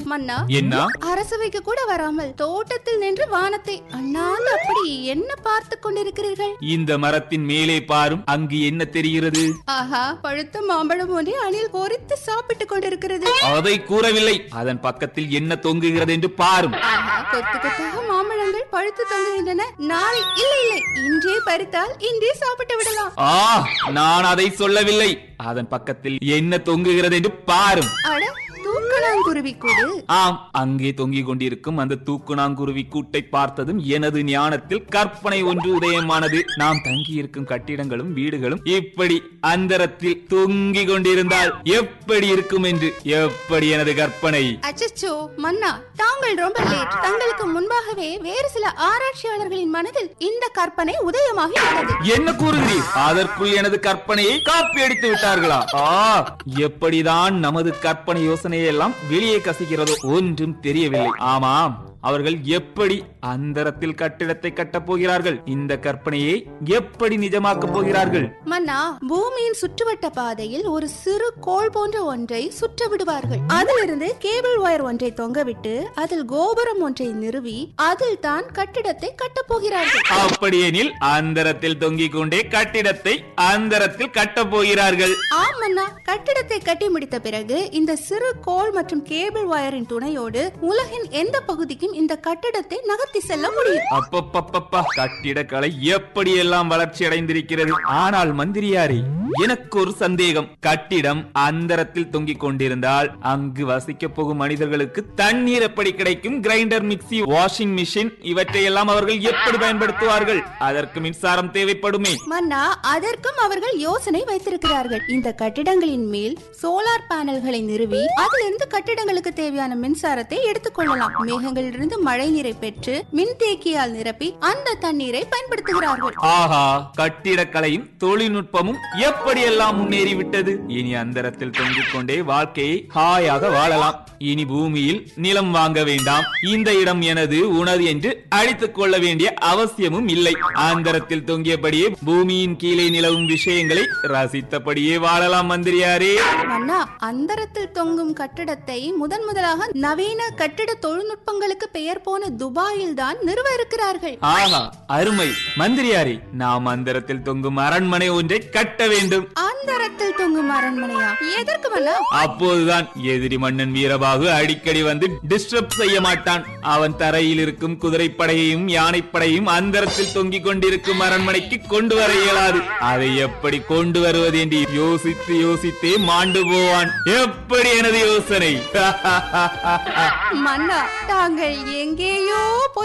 மன்னா என்ன அரசவைக்கு கூட வராமல் தோட்டத்தில் நின்று வானத்தை அண்ணாந்து அப்படி என்ன பார்த்து கொண்டிருக்கிறீர்கள் இந்த மரத்தின் மேலே பாரும் அங்கு என்ன தெரிகிறது ஆஹா பழுத்த மாம்பழம் ஒன்றை அணில் கோரித்து சாப்பிட்டுக் கொண்டிருக்கிறது அதை கூறவில்லை அதன் பக்கத்தில் என்ன தொங்குகிறது என்று பாரும் ஆஹா கொத்து கொத்தாக மாம்பழங்கள் பழுத்து தொங்குகின்றன நாளை இல்லை இல்லை இன்றே பறித்தால் இன்றே சாப்பிட்டு விடலாம் ஆ நான் அதை சொல்லவில்லை அதன் பக்கத்தில் என்ன தொங்குகிறது என்று பாரும் அட தூக்கணாங்குருவி கூடு ஆம் அங்கே தொங்கிக் கொண்டிருக்கும் அந்த தூக்குநாங்குருவி கூட்டை பார்த்ததும் எனது ஞானத்தில் கற்பனை ஒன்று உதயமானது நாம் தங்கியிருக்கும் கட்டிடங்களும் வீடுகளும் இப்படி அந்தரத்தில் தொங்கிக் கொண்டிருந்தால் எப்படி இருக்கும் என்று எப்படி எனது கற்பனை அச்சச்சோ மன்னா தாங்கள் ரொம்ப லேட் தங்களுக்கு முன்பாகவே வேறு சில ஆராய்ச்சியாளர்களின் மனதில் இந்த கற்பனை உதயமாகி உள்ளது என்ன கூறுகிறீர் அதற்குள் எனது கற்பனையை காப்பி அடித்து விட்டார்களா ஆ எப்படிதான் நமது கற்பனை யோசனையை எல்லாம் வெளியே கசிக்கிறதோ ஒன்றும் தெரியவில்லை ஆமாம் அவர்கள் எப்படி அந்தரத்தில் கட்டிடத்தை கட்டப் போகிறார்கள் இந்த கற்பனையை எப்படி நிஜமாக்கப் போகிறார்கள் மன்னா பூமியின் சுற்றுவட்ட பாதையில் ஒரு சிறு கோள் போன்ற ஒன்றை சுற்ற விடுவார்கள் அதிலிருந்து கேபிள் ஒயர் ஒன்றை தொங்கவிட்டு அதில் கோபுரம் ஒன்றை நிறுவி அதில் தான் கட்டிடத்தை கட்டப் போகிறார்கள் அப்படியெனில் அந்தரத்தில் தொங்கிக் கொண்டே கட்டிடத்தை அந்தரத்தில் கட்டப் போகிறார்கள் ஆம் மன்னா கட்டிடத்தை கட்டி முடித்த பிறகு இந்த சிறு கோள் மற்றும் கேபிள் ஒயரின் துணையோடு உலகின் எந்த பகுதிக்கும் இந்த கட்டிடத்தை நகர்த்தி செல்ல முடியும் அப்பப்பப்பப்பா கட்டிடக்கலை எப்படி எல்லாம் வளர்ச்சி அடைந்திருக்கிறது ஆனால் மந்திரியாரே எனக்கு ஒரு சந்தேகம் கட்டிடம் அந்தரத்தில் தொங்கிக் கொண்டிருந்தால் அங்கு வசிக்க போகும் மனிதர்களுக்கு தண்ணீர் எப்படி கிடைக்கும் கிரைண்டர் மிக்ஸி வாஷிங் மிஷின் இவற்றையெல்லாம் அவர்கள் எப்படி பயன்படுத்துவார்கள் அதற்கு மின்சாரம் தேவைப்படுமே மன்னா அதற்கும் அவர்கள் யோசனை வைத்திருக்கிறார்கள் இந்த கட்டிடங்களின் மேல் சோலார் பேனல்களை நிறுவி அதிலிருந்து கட்டிடங்களுக்கு தேவையான மின்சாரத்தை எடுத்துக்கொள்ளலாம் மேகங்களிலிருந்து மழை நீரை பெற்று மின்தேக்கியால் நிரப்பி அந்த தண்ணீரை பயன்படுத்துகிறார்கள் ஆஹா கட்டிடக்கலையும் தொழில்நுட்பமும் எப்படியெல்லாம் முன்னேறிவிட்டது இனி அந்தரத்தில் தொங்கிக் கொண்டே வாழ்க்கையை ஹாயாக வாழலாம் இனி பூமியில் நிலம் வாங்க வேண்டாம் இந்த இடம் எனது உனது என்று அழித்துக் கொள்ள வேண்டிய அவசியமும் இல்லை அந்தரத்தில் தொங்கியபடியே பூமியின் கீழே நிலவும் விஷயங்களை ரசித்தபடியே வாழலாம் மந்திரியாரே மன்னா அந்தரத்தில் தொங்கும் கட்டிடத்தை முதன் முதலாக நவீன கட்டிட தொழில்நுட்பங்களுக்கு பெயர் போன துபாயில் தான் நிறுவ இருக்கிறார்கள் ஆஹா அருமை மந்திரியாரே நாம் அந்தரத்தில் தொங்கும் அரண்மனை ஒன்றை கட்ட வேண்டும் அந்தரத்தில் தொங்கும் அரண்மனையா எதற்கு மன்னா அப்போதுதான் எதிரி மன்னன் வீரபாகு அடிக்கடி வந்து டிஸ்டர்ப் செய்ய மாட்டான் அவன் தரையில் இருக்கும் குதிரைப்படையையும் யானைப்படையும் அந்தரத்தில் தொங்கிக் கொண்டிருக்கும் அரண்மனைக்கு கொண்டு வர இயலாது அதை எப்படி கொண்டு வருவது என்று யோசித்து யோசித்தே மாண்டு போவான் எப்படி எனது யோசனை மன்னா தாங்கள் எங்கேயோ போய்